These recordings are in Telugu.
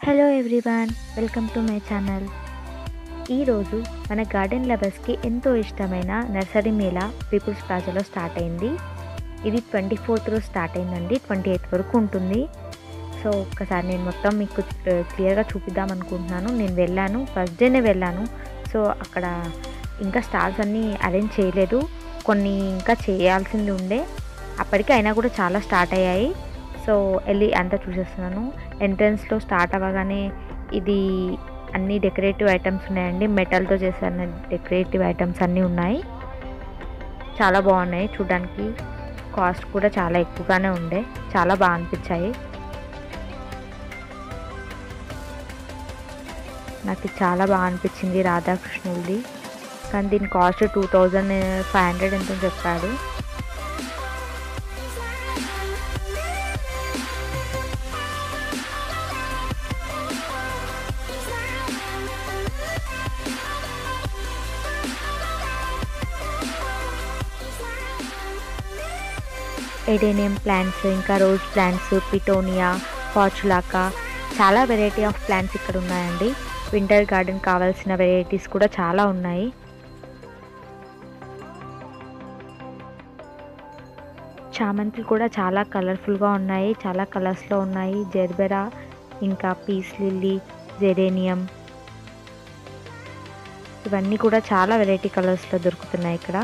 hello everyone welcome to my channel ఈరోజు మన గార్డెన్ లవర్స్కి ఎంతో ఇష్టమైన నర్సరీ మేళా పీపుల్స్ ప్లాజాలో స్టార్ట్ అయింది ఇది ట్వంటీ ఫోర్త్ రోజు స్టార్ట్ అయిందండి ట్వంటీ ఎయిత్ వరకు ఉంటుంది సో ఒక్కసారి నేను మొత్తం మీకు క్లియర్గా చూపిద్దాం అనుకుంటున్నాను నేను వెళ్ళాను ఫస్ట్ డేనే వెళ్ళాను సో అక్కడ ఇంకా స్టాల్స్ అన్నీ అరేంజ్ చేయలేదు కొన్ని ఇంకా చేయాల్సింది ఉండే అప్పటికి అయినా కూడా చాలా స్టార్ట్ అయ్యాయి సో వెళ్ళి అంతా చూసేస్తున్నాను ఎంట్రన్స్లో స్టార్ట్ అవ్వగానే ఇది అన్ని డెకరేటివ్ ఐటమ్స్ ఉన్నాయండి మెటల్తో చేసిన డెకరేటివ్ ఐటమ్స్ అన్నీ ఉన్నాయి చాలా బాగున్నాయి చూడడానికి కాస్ట్ కూడా చాలా ఎక్కువగానే ఉండే చాలా బాగా అనిపించాయి నాకు చాలా బాగా అనిపించింది రాధాకృష్ణుడిది కానీ దీని cost two thousand five hundred ఎంతో చెప్పాడు ఎడేనియం ప్లాంట్స్ ఇంకా రోజ్ ప్లాంట్స్ పిటోనియా ఫార్చులాకా చాలా వెరైటీ ఆఫ్ ప్లాంట్స్ ఇక్కడ ఉన్నాయండి వింటర్ గార్డెన్ కావాల్సిన వెరైటీస్ కూడా చాలా ఉన్నాయి చామంతులు కూడా చాలా కలర్ఫుల్గా ఉన్నాయి చాలా కలర్స్లో ఉన్నాయి జెర్బెరా ఇంకా పీస్ లిల్లీ జెరేనియం ఇవన్నీ కూడా చాలా వెరైటీ కలర్స్లో దొరుకుతున్నాయి ఇక్కడ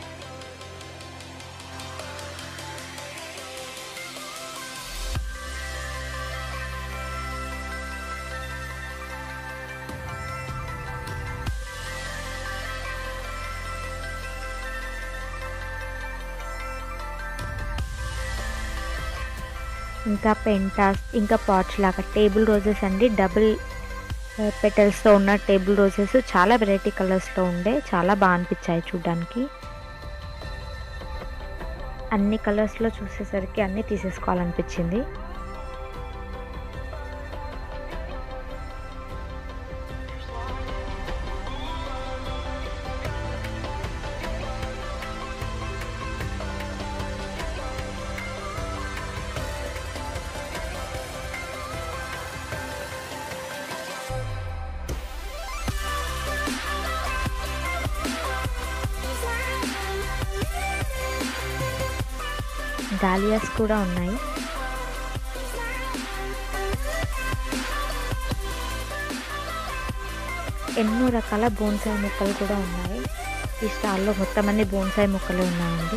ఇంకా పెంటాస్ ఇంకా పాట్స్ లాగా టేబుల్ రోజెస్ అండి డబుల్ పెటల్స్తో ఉన్న టేబుల్ రోజెస్ చాలా వెరైటీ కలర్స్లో ఉండే చాలా బాగా అనిపించాయి చూడడానికి అన్ని కలర్స్లో చూసేసరికి అన్నీ తీసేసుకోవాలనిపించింది డాలియాస్ కూడా ఉన్నాయి ఎన్నో రకాల బోన్సాయి మొక్కలు కూడా ఉన్నాయి ఈ స్టాల్లో మొత్తం అన్ని బోన్సాయి మొక్కలు ఉన్నాయండి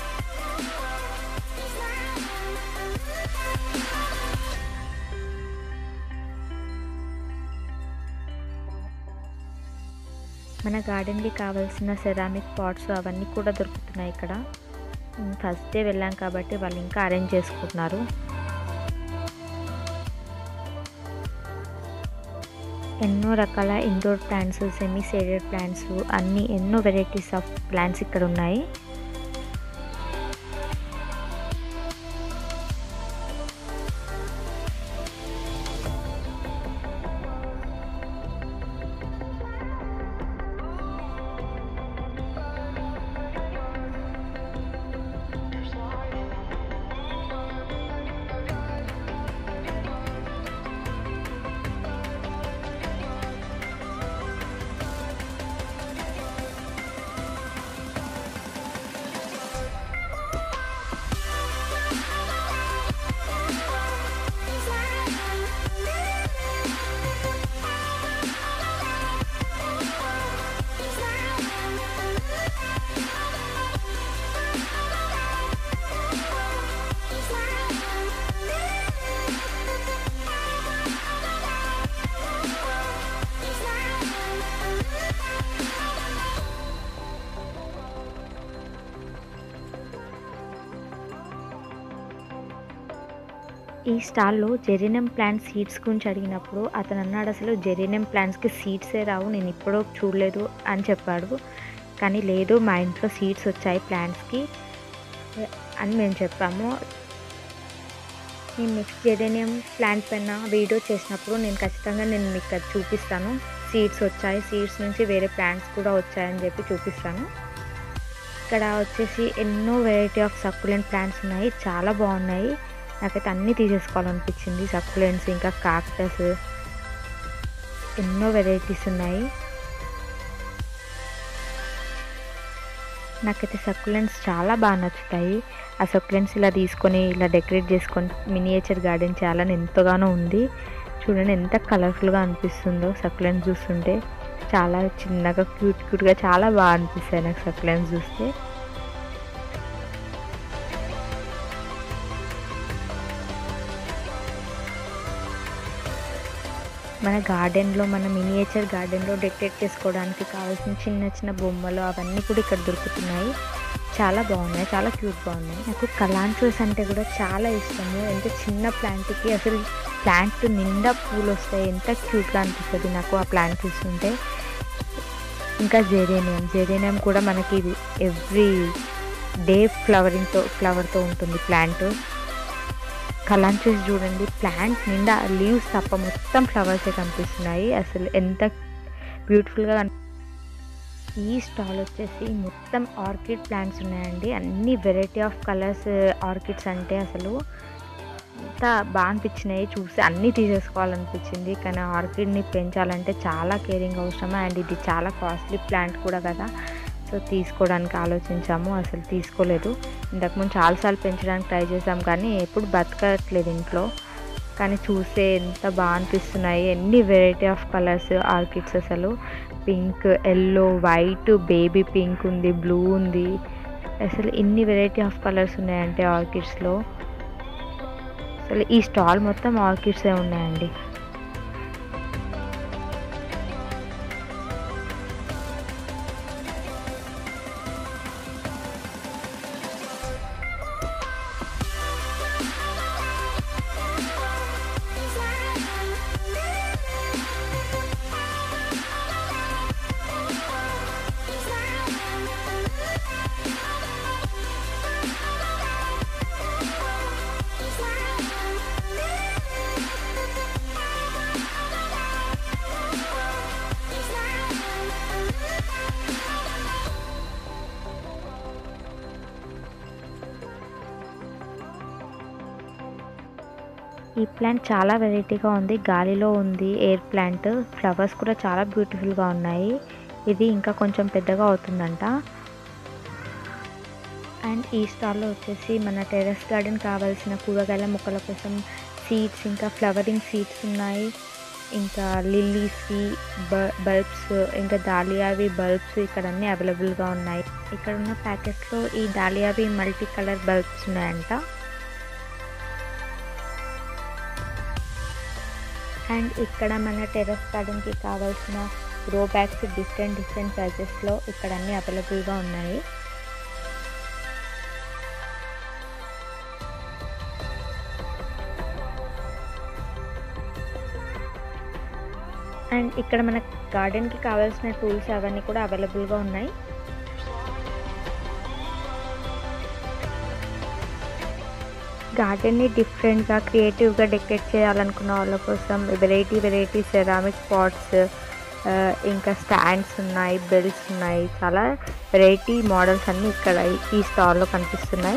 మన గార్డెన్కి కావాల్సిన సెరామిక్ పాట్స్ అవన్నీ కూడా దొరుకుతున్నాయి ఇక్కడ ఫస్ట్ డే వెళ్ళాం కాబట్టి వాళ్ళు ఇంకా అరేంజ్ చేసుకుంటున్నారు ఎన్నో రకాల indoor plants semi shaded plants అన్ని ఎన్నో వెరైటీస్ ఆఫ్ ప్లాంట్స్ ఇక్కడ ఉన్నాయి ఈ స్టాల్లో జెరీనియం ప్లాంట్ సీడ్స్ గురించి అడిగినప్పుడు అతను అన్నాడు అసలు జెరీనియం ప్లాంట్స్కి సీడ్సే రావు నేను ఇప్పుడో చూడలేదు అని చెప్పాడు కానీ లేదు మా ఇంట్లో సీడ్స్ వచ్చాయి ప్లాంట్స్కి అని మేము చెప్పాము నేను నెక్స్ట్ జెరేనియం ప్లాంట్ పైన వీడియో చేసినప్పుడు నేను ఖచ్చితంగా నేను మీకు అది చూపిస్తాను సీడ్స్ వచ్చాయి సీడ్స్ నుంచి వేరే ప్లాంట్స్ కూడా వచ్చాయని చెప్పి చూపిస్తాను ఇక్కడ వచ్చేసి ఎన్నో వెరైటీ ఆఫ్ సక్కులెంట్ ప్లాంట్స్ ఉన్నాయి చాలా బాగున్నాయి నాకైతే అన్నీ తీసేసుకోవాలనిపించింది సక్కులెంట్స్ ఇంకా కాక్టస్ ఎన్నో వెరైటీస్ ఉన్నాయి నాకైతే సక్యులెంట్స్ చాలా బాగా నచ్చుతాయి ఆ సక్యులెంట్స్ ఇలా తీసుకొని ఇలా డెకరేట్ చేసుకొని మినియేచర్ గార్డెన్ చేయాలని ఎంతగానో ఉంది చూడండి ఎంత కలర్ఫుల్గా అనిపిస్తుందో సక్యులెంట్స్ చూస్తుంటే చాలా చిన్నగా క్యూట్ క్యూట్గా చాలా బాగా అనిపిస్తాయి నాకు సక్యులెంట్స్ చూస్తే మన గార్డెన్లో మన మినియేచర్ గార్డెన్లో డెకరేట్ చేసుకోవడానికి కావాల్సిన చిన్న చిన్న బొమ్మలు అవన్నీ కూడా ఇక్కడ దొరుకుతున్నాయి చాలా బాగున్నాయి చాలా క్యూట్గా ఉన్నాయి నాకు కలాంచోస్ అంటే కూడా చాలా ఇష్టము ఎంత చిన్న ప్లాంట్కి అసలు ప్లాంట్ నిండా పూలు వస్తాయి ఎంత క్యూట్గా అనిపిస్తుంది నాకు ఆ ప్లాంట్ చూస్తుంటే ఇంకా జెరేనియం జెరేనియం కూడా మనకి ఎవ్రీ డే ఫ్లవరింగ్తో ఫ్లవర్తో ఉంటుంది ప్లాంట్ కలాంచెస్ చూడండి ప్లాంట్ నిండా లీవ్స్ తప్ప మొత్తం ఫ్లవర్సే కనిపిస్తున్నాయి అసలు ఎంత బ్యూటిఫుల్గా ఈ స్టాల్ వచ్చేసి మొత్తం ఆర్కిడ్ ప్లాంట్స్ ఉన్నాయండి అన్ని వెరైటీ ఆఫ్ కలర్స్ ఆర్కిడ్స్ అంటే అసలు ఎంత బాగా అనిపించినాయి చూసి అన్నీ తీసేసుకోవాలనిపించింది కానీ ఆర్కిడ్ని పెంచాలంటే చాలా కేరింగ్ అవసరం అండ్ ఇది చాలా కాస్ట్లీ ప్లాంట్ కూడా కదా సో తీసుకోవడానికి ఆలోచించాము అసలు తీసుకోలేదు ఇంతకుముందు చాలాసార్లు పెంచడానికి ట్రై చేసాం కానీ ఎప్పుడు బతకట్లేదు ఇంట్లో కానీ చూస్తే ఎంత బాగా అనిపిస్తున్నాయి ఎన్ని వెరైటీ ఆఫ్ కలర్స్ ఆర్కిడ్స్ అసలు pink yellow white baby pink ఉంది బ్లూ ఉంది అసలు ఇన్ని వెరైటీ ఆఫ్ కలర్స్ ఉన్నాయంటే ఆర్కిడ్స్లో అసలు ఈ స్టాల్ మొత్తం ఆర్కిడ్సే ఉన్నాయండి ఈ ప్లాంట్ చాలా వెరైటీగా ఉంది గాలిలో ఉంది ఎయిర్ ప్లాంట్ ఫ్లవర్స్ కూడా చాలా బ్యూటిఫుల్గా ఉన్నాయి ఇది ఇంకా కొంచెం పెద్దగా అవుతుందంట అండ్ ఈ స్టాల్లో వచ్చేసి మన టెర్రస్ గార్డెన్ కావాల్సిన కూరగాయల మొక్కల కోసం సీడ్స్ ఇంకా ఫ్లవరింగ్ సీడ్స్ ఉన్నాయి ఇంకా లిల్లీస్వి బల్బ్స్ ఇంకా దాలియావి బల్బ్స్ ఇక్కడ అన్నీ అవైలబుల్గా ఉన్నాయి ఇక్కడ ఉన్న ప్యాకెట్స్లో ఈ దాలియావి మల్టీ కలర్ బల్బ్స్ ఉన్నాయంట అండ్ ఇక్కడ మన టెర్రస్ గార్డెన్కి కావాల్సిన గ్రో బ్యాగ్స్ డిఫరెంట్ డిఫరెంట్ సైజెస్లో ఇక్కడ అన్నీ అవైలబుల్గా ఉన్నాయి అండ్ ఇక్కడ మన గార్డెన్కి కావాల్సిన టూల్స్ అవన్నీ కూడా అవైలబుల్గా ఉన్నాయి గార్డెన్ని డిఫరెంట్గా క్రియేటివ్గా డెకరేట్ చేయాలనుకున్న వాళ్ళ కోసం వెరైటీ వెరైటీ సెరామిక్ పాట్స్ ఇంకా స్టాండ్స్ ఉన్నాయి బెల్స్ ఉన్నాయి చాలా వెరైటీ మోడల్స్ అన్నీ ఇక్కడ ఈ స్టాల్లో కనిపిస్తున్నాయి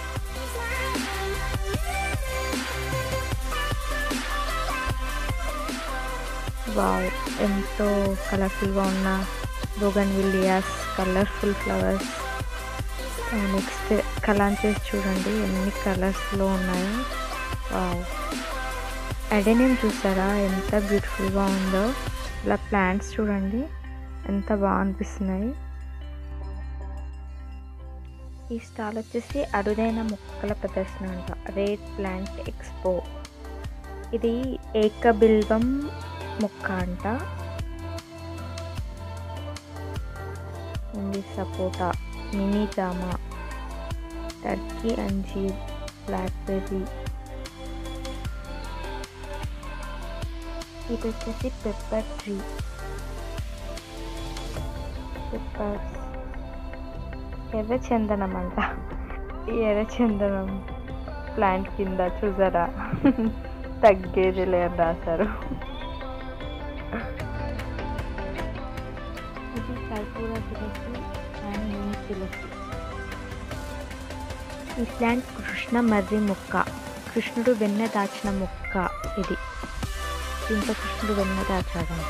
వావ్ ఎంతో కలర్ఫుల్గా ఉన్న bougainvilleas colourful flowers next kalanchoes చూడండి ఎన్ని కలర్స్లో ఉన్నాయో వావ్ అడెనియం చూసారా ఎంత బ్యూటిఫుల్గా ఉందో ఇలా ప్లాంట్స్ చూడండి ఎంత బాగా అనిపిస్తున్నాయి ఈ స్టాల్ వచ్చేసి అరుదైన మొక్కల ప్రదర్శన అంట రేట్ ప్లాంట్ ఎక్స్పో ఇది ఏకబిల్వం మొక్క అంట ఉంది సపోటా మినీ జామ టర్కీ అంజీర్ బ్లాక్బెర్రీ ఇది వచ్చేసి పెప్పర్ ట్రీ పెప్పర్స్ ఎర్రచందనం అంట ఈ ఎర్రచందనం ప్లాంట్ కింద చూసారా తగ్గేది లేని రాశారు ఇది కర్పూర తులసి అండ్ నీమ్ తులసి ఈ ప్లాంట్ కృష్ణ మర్రి మొక్క కృష్ణుడు వెన్న దాచిన మొక్క ఇది దీంట్లో కృష్ణుడు వెన్న దాచాడంట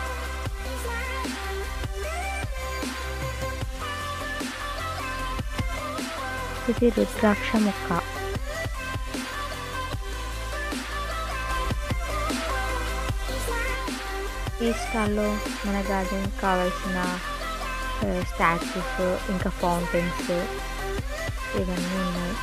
ఇది రుద్రాక్ష మొక్క ఈ స్టాల్లో మన గార్డెన్ కావాల్సిన స్టాచ్యూస్ ఇంకా ఫౌంటైన్స్ ఇవన్నీ ఉన్నాయి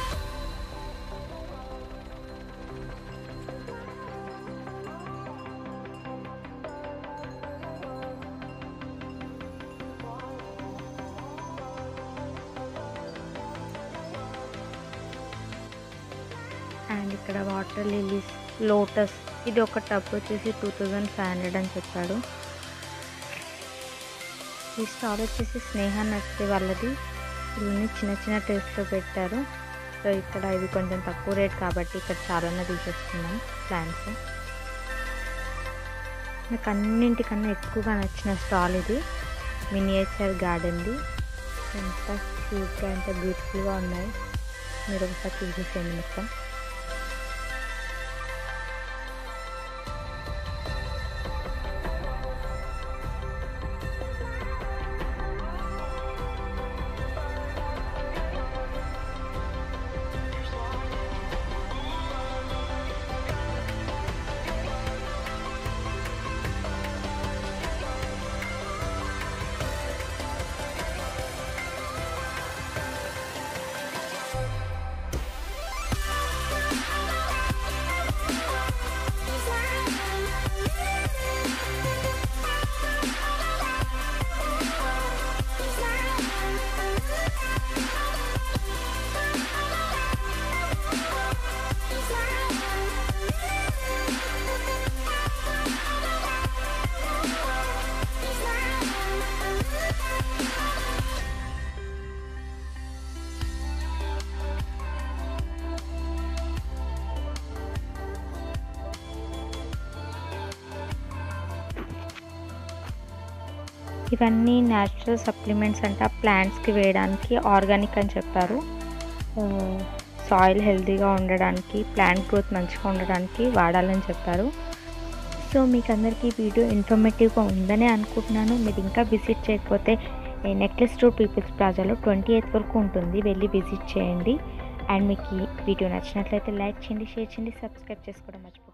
అండ్ ఇక్కడ వాటర్ లిలీస్ లోటస్ ఇది ఒక టబ్ వచ్చేసి టూ థౌజండ్ ఫైవ్ హండ్రెడ్ అని చెప్పాడు ఈ స్టాల్ వచ్చేసి స్నేహ నర్సరీ వాళ్ళది ఇవన్నీ చిన్న చిన్న టేస్ట్లో పెట్టారు సో ఇక్కడ ఇవి కొంచెం తక్కువ రేట్ కాబట్టి ఇక్కడ చాలానే తీసేస్తున్నాం ప్లాంట్స్ నాకు అన్నింటికన్నా ఎక్కువగా నచ్చిన స్టాల్ ఇది మినియేచర్ గార్డెన్ది ఎంత క్యూట్గా ఎంత బ్యూటిఫుల్గా ఉన్నాయి మీరు ఒకసారి చూసేసేయండి మొత్తం ఇవన్నీ న్యాచురల్ సప్లిమెంట్స్ అంట ప్లాంట్స్కి వేయడానికి ఆర్గానిక్ అని చెప్పారు సాయిల్ హెల్తీగా ఉండడానికి ప్లాంట్ గ్రోత్ మంచిగా ఉండడానికి వాడాలని చెప్పారు సో మీకు అందరికీ ఈ వీడియో ఇన్ఫర్మేటివ్గా ఉందని అనుకుంటున్నాను మీరు ఇంకా విజిట్ చేయకపోతే నెక్లెస్ రోడ్ పీపుల్స్ ప్లాజాలో ట్వంటీ ఎయిత్ వరకు ఉంటుంది వెళ్ళి విజిట్ చేయండి అండ్ మీకు ఈ వీడియో నచ్చినట్లయితే లైక్ చేయండి షేర్ చేయండి సబ్స్క్రైబ్ చేసుకోవడం మర్చిపోకండి